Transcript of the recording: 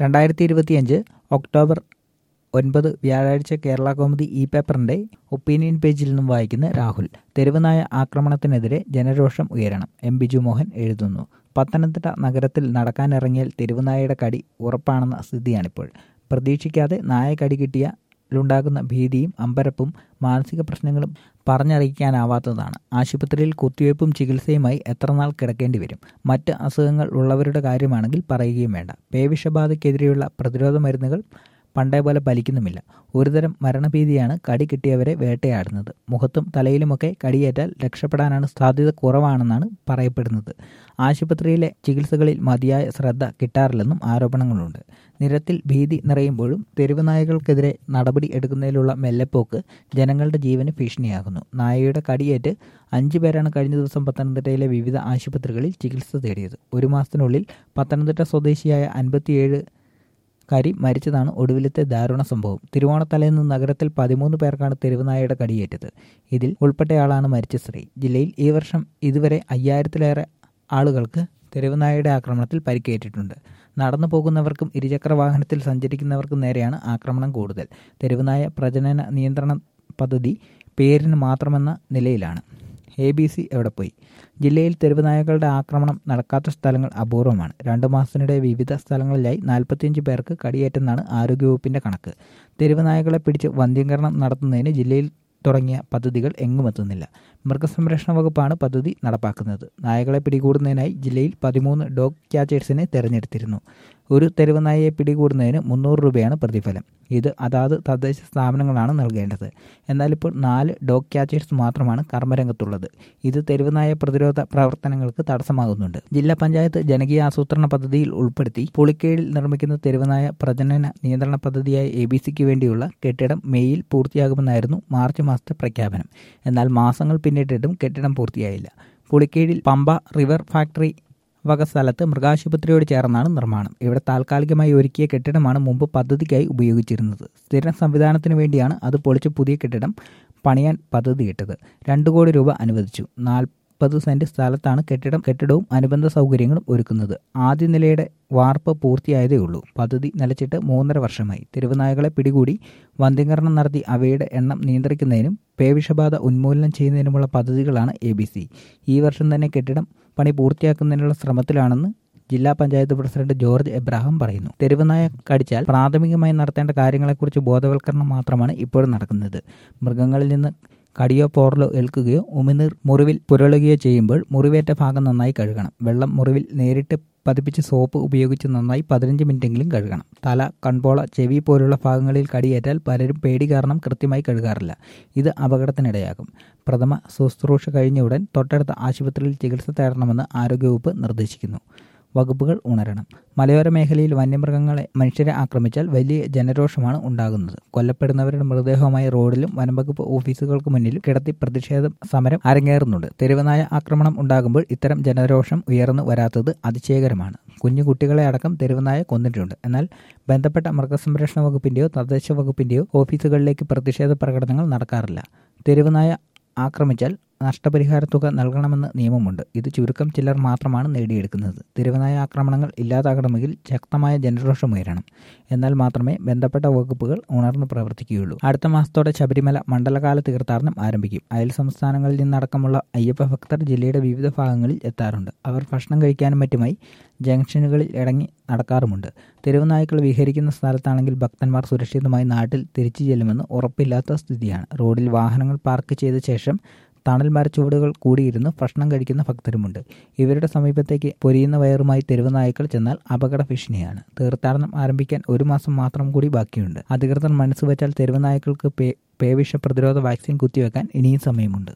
രണ്ടായിരത്തി ഇരുപത്തിയഞ്ച് ഒക്ടോബർ ഒൻപത് വ്യാഴാഴ്ച കേരള കൗമുദി ഇ പേപ്പറിന്റെ ഒപ്പീനിയൻ പേജിൽ നിന്നും വായിക്കുന്ന രാഹുൽ തെരുവുനായ ആക്രമണത്തിനെതിരെ ജനരോഷം ഉയരണം എം ബിജു മോഹൻ എഴുതുന്നു പത്തനംതിട്ട നഗരത്തിൽ നടക്കാനിറങ്ങിയാൽ തെരുവുനായയുടെ കടി ഉറപ്പാണെന്ന സ്ഥിതിയാണിപ്പോൾ പ്രതീക്ഷിക്കാതെ നായ കടി കിട്ടിയാലുണ്ടാകുന്ന ഭീതിയും അമ്പരപ്പും മാനസിക പ്രശ്നങ്ങളും പറഞ്ഞറിയിക്കാനാവാത്തതാണ് ആശുപത്രിയിൽ കുത്തിവയ്പ്പും ചികിത്സയുമായി എത്രനാൾ കിടക്കേണ്ടി വരും മറ്റ് അസുഖങ്ങൾ ഉള്ളവരുടെ കാര്യമാണെങ്കിൽ പറയുകയും വേണ്ട പേവിഷബാധയ്ക്കെതിരെയുള്ള പ്രതിരോധ മരുന്നുകൾ പണ്ടേ പോലെ ഫലിക്കുന്നുമില്ല ഒരുതരം മരണഭീതിയാണ് കടി കിട്ടിയവരെ വേട്ടയാടുന്നത് മുഖത്തും തലയിലുമൊക്കെ കടിയേറ്റാൽ രക്ഷപ്പെടാനാണ് സാധ്യത കുറവാണെന്നാണ് പറയപ്പെടുന്നത് ആശുപത്രിയിലെ ചികിത്സകളിൽ മതിയായ ശ്രദ്ധ കിട്ടാറില്ലെന്നും ആരോപണങ്ങളുണ്ട് നിരത്തിൽ ഭീതി നിറയുമ്പോഴും തെരുവ് നായകൾക്കെതിരെ നടപടി എടുക്കുന്നതിലുള്ള മെല്ലെപ്പോക്ക് ജനങ്ങളുടെ ജീവന് ഭീഷണിയാകുന്നു നായയുടെ കടിയേറ്റ് അഞ്ചു പേരാണ് കഴിഞ്ഞ ദിവസം പത്തനംതിട്ടയിലെ വിവിധ ആശുപത്രികളിൽ ചികിത്സ തേടിയത് ഒരു മാസത്തിനുള്ളിൽ പത്തനംതിട്ട സ്വദേശിയായ അൻപത്തിയേഴ് കാരി മരിച്ചതാണ് ഒടുവിലത്തെ ദാരുണ സംഭവം തിരുവോണത്തലേന്ന് നഗരത്തിൽ പതിമൂന്ന് പേർക്കാണ് തെരുവുനായയുടെ കടിയേറ്റത് ഇതിൽ ഉൾപ്പെട്ടയാളാണ് മരിച്ച സ്ത്രീ ജില്ലയിൽ ഈ വർഷം ഇതുവരെ അയ്യായിരത്തിലേറെ ആളുകൾക്ക് തെരുവുനായയുടെ ആക്രമണത്തിൽ പരിക്കേറ്റിട്ടുണ്ട് നടന്നു പോകുന്നവർക്കും ഇരുചക്ര വാഹനത്തിൽ സഞ്ചരിക്കുന്നവർക്കും നേരെയാണ് ആക്രമണം കൂടുതൽ തെരുവുനായ പ്രജനന നിയന്ത്രണ പദ്ധതി പേരിന് മാത്രമെന്ന നിലയിലാണ് എ ബി സി എവിടെ പോയി ജില്ലയിൽ തെരുവുനായകളുടെ ആക്രമണം നടക്കാത്ത സ്ഥലങ്ങൾ അപൂർവമാണ് രണ്ടു മാസത്തിനിടെ വിവിധ സ്ഥലങ്ങളിലായി നാൽപ്പത്തിയഞ്ച് പേർക്ക് കടിയേറ്റെന്നാണ് ആരോഗ്യവകുപ്പിന്റെ കണക്ക് തെരുവുനായകളെ പിടിച്ച് വന്ധ്യീകരണം നടത്തുന്നതിന് ജില്ലയിൽ തുടങ്ങിയ പദ്ധതികൾ എങ്ങുമെത്തുന്നില്ല മൃഗസംരക്ഷണ വകുപ്പാണ് പദ്ധതി നടപ്പാക്കുന്നത് നായകളെ പിടികൂടുന്നതിനായി ജില്ലയിൽ പതിമൂന്ന് ഡോഗ് ക്യാച്ചേഴ്സിനെ തെരഞ്ഞെടുത്തിരുന്നു ഒരു തെരുവ് നായയെ പിടികൂടുന്നതിന് മുന്നൂറ് രൂപയാണ് പ്രതിഫലം ഇത് അതാത് തദ്ദേശ സ്ഥാപനങ്ങളാണ് നൽകേണ്ടത് എന്നാൽ ഇപ്പോൾ നാല് ഡോഗ് ക്യാച്ചേഴ്സ് മാത്രമാണ് കർമ്മരംഗത്തുള്ളത് ഇത് തെരുവ് നായ പ്രതിരോധ പ്രവർത്തനങ്ങൾക്ക് തടസ്സമാകുന്നുണ്ട് ജില്ലാ പഞ്ചായത്ത് ജനകീയ ആസൂത്രണ പദ്ധതിയിൽ ഉൾപ്പെടുത്തി പുളിക്കീഴിൽ നിർമ്മിക്കുന്ന തെരുവുനായ പ്രജനന നിയന്ത്രണ പദ്ധതിയായ എ ബി സിക്ക് വേണ്ടിയുള്ള കെട്ടിടം മെയ്യിൽ പൂർത്തിയാകുമെന്നായിരുന്നു മാർച്ച് മാസത്തെ പ്രഖ്യാപനം എന്നാൽ മാസങ്ങൾ പിന്നിട്ടിട്ടും കെട്ടിടം പൂർത്തിയായില്ല പുളിക്കീഴിൽ പമ്പ റിവർ ഫാക്ടറി വക സ്ഥലത്ത് മൃഗാശുപത്രിയോട് ചേർന്നാണ് നിർമ്മാണം ഇവിടെ താൽക്കാലികമായി ഒരുക്കിയ കെട്ടിടമാണ് മുമ്പ് പദ്ധതിക്കായി ഉപയോഗിച്ചിരുന്നത് സ്ഥിര സംവിധാനത്തിന് വേണ്ടിയാണ് അത് പൊളിച്ച് പുതിയ കെട്ടിടം പണിയാൻ പദ്ധതിയിട്ടത് രണ്ടു കോടി രൂപ അനുവദിച്ചു നാൽപ്പത് സെന്റ് സ്ഥലത്താണ് കെട്ടിടം കെട്ടിടവും അനുബന്ധ സൗകര്യങ്ങളും ഒരുക്കുന്നത് ആദ്യ നിലയുടെ വാർപ്പ് പൂർത്തിയായതേ ഉള്ളൂ പദ്ധതി നിലച്ചിട്ട് മൂന്നര വർഷമായി തെരുവുനായകളെ പിടികൂടി വന്ധ്യീകരണം നടത്തി അവയുടെ എണ്ണം നിയന്ത്രിക്കുന്നതിനും പേവിഷബാധ ഉന്മൂലനം ചെയ്യുന്നതിനുമുള്ള പദ്ധതികളാണ് എ ബി സി ഈ വർഷം തന്നെ കെട്ടിടം പണി പൂർത്തിയാക്കുന്നതിനുള്ള ശ്രമത്തിലാണെന്ന് ജില്ലാ പഞ്ചായത്ത് പ്രസിഡന്റ് ജോർജ് എബ്രാഹിം പറയുന്നു തെരുവുനായ കടിച്ചാൽ പ്രാഥമികമായി നടത്തേണ്ട കാര്യങ്ങളെക്കുറിച്ച് ബോധവൽക്കരണം മാത്രമാണ് ഇപ്പോഴും നടക്കുന്നത് മൃഗങ്ങളിൽ നിന്ന് കടിയോ പോറലോ ഏൽക്കുകയോ ഉമിനീർ മുറിവിൽ പുരളുകയോ ചെയ്യുമ്പോൾ മുറിവേറ്റ ഭാഗം നന്നായി കഴുകണം വെള്ളം മുറിവിൽ നേരിട്ട് പതിപ്പിച്ച് സോപ്പ് ഉപയോഗിച്ച് നന്നായി പതിനഞ്ച് മിനിറ്റെങ്കിലും കഴുകണം തല കൺപോള ചെവി പോലുള്ള ഭാഗങ്ങളിൽ കടിയേറ്റാൽ പലരും പേടി കാരണം കൃത്യമായി കഴുകാറില്ല ഇത് അപകടത്തിനിടയാകും പ്രഥമ ശുശ്രൂഷ കഴിഞ്ഞ ഉടൻ തൊട്ടടുത്ത ആശുപത്രിയിൽ ചികിത്സ തേടണമെന്ന് ആരോഗ്യവകുപ്പ് നിർദ്ദേശിക്കുന്നു വകുപ്പുകൾ ഉണരണം മലയോര മേഖലയിൽ വന്യമൃഗങ്ങളെ മനുഷ്യരെ ആക്രമിച്ചാൽ വലിയ ജനരോഷമാണ് ഉണ്ടാകുന്നത് കൊല്ലപ്പെടുന്നവരുടെ മൃതദേഹവുമായി റോഡിലും വനംവകുപ്പ് ഓഫീസുകൾക്ക് മുന്നിലും കിടത്തി പ്രതിഷേധ സമരം അരങ്ങേറുന്നുണ്ട് തെരുവുനായ ആക്രമണം ഉണ്ടാകുമ്പോൾ ഇത്തരം ജനരോഷം ഉയർന്നു വരാത്തത് അതിശയകരമാണ് കുഞ്ഞു കുട്ടികളെ അടക്കം തെരുവുനായ കൊന്നിട്ടുണ്ട് എന്നാൽ ബന്ധപ്പെട്ട മൃഗസംരക്ഷണ വകുപ്പിന്റെയോ തദ്ദേശ വകുപ്പിന്റെയോ ഓഫീസുകളിലേക്ക് പ്രതിഷേധ പ്രകടനങ്ങൾ നടക്കാറില്ല തെരുവുനായ ആക്രമിച്ചാൽ നഷ്ടപരിഹാര തുക നൽകണമെന്ന് നിയമമുണ്ട് ഇത് ചുരുക്കം ചിലർ മാത്രമാണ് നേടിയെടുക്കുന്നത് തിരുവനായ ആക്രമണങ്ങൾ ഇല്ലാതാകണമെങ്കിൽ ശക്തമായ ജനരോഷം ഉയരണം എന്നാൽ മാത്രമേ ബന്ധപ്പെട്ട വകുപ്പുകൾ ഉണർന്നു പ്രവർത്തിക്കുകയുള്ളൂ അടുത്ത മാസത്തോടെ ശബരിമല മണ്ഡലകാല തീർത്ഥാടനം ആരംഭിക്കും അയൽ സംസ്ഥാനങ്ങളിൽ നിന്നടക്കമുള്ള അയ്യപ്പ ഭക്തർ ജില്ലയുടെ വിവിധ ഭാഗങ്ങളിൽ എത്താറുണ്ട് അവർ ഭക്ഷണം കഴിക്കാനും മറ്റുമായി ജംഗ്ഷനുകളിൽ ഇറങ്ങി നടക്കാറുമുണ്ട് തെരുവുനായ്ക്കൾ വിഹരിക്കുന്ന സ്ഥലത്താണെങ്കിൽ ഭക്തന്മാർ സുരക്ഷിതമായി നാട്ടിൽ തിരിച്ചു ചെല്ലുമെന്ന് ഉറപ്പില്ലാത്ത സ്ഥിതിയാണ് റോഡിൽ വാഹനങ്ങൾ പാർക്ക് ചെയ്ത ശേഷം തണൽ മരച്ചുവടുകൾ കൂടിയിരുന്ന് ഭക്ഷണം കഴിക്കുന്ന ഭക്തരുമുണ്ട് ഇവരുടെ സമീപത്തേക്ക് പൊരിയുന്ന വയറുമായി തെരുവ് നായ്ക്കൾ ചെന്നാൽ അപകട ഭീഷണിയാണ് തീർത്ഥാടനം ആരംഭിക്കാൻ ഒരു മാസം മാത്രം കൂടി ബാക്കിയുണ്ട് അധികൃതർ മനസ്സ് വെച്ചാൽ തെരുവ് നായ്ക്കൾക്ക് പേ പേവിഷ പ്രതിരോധ വാക്സിൻ കുത്തിവെക്കാൻ ഇനിയും സമയമുണ്ട്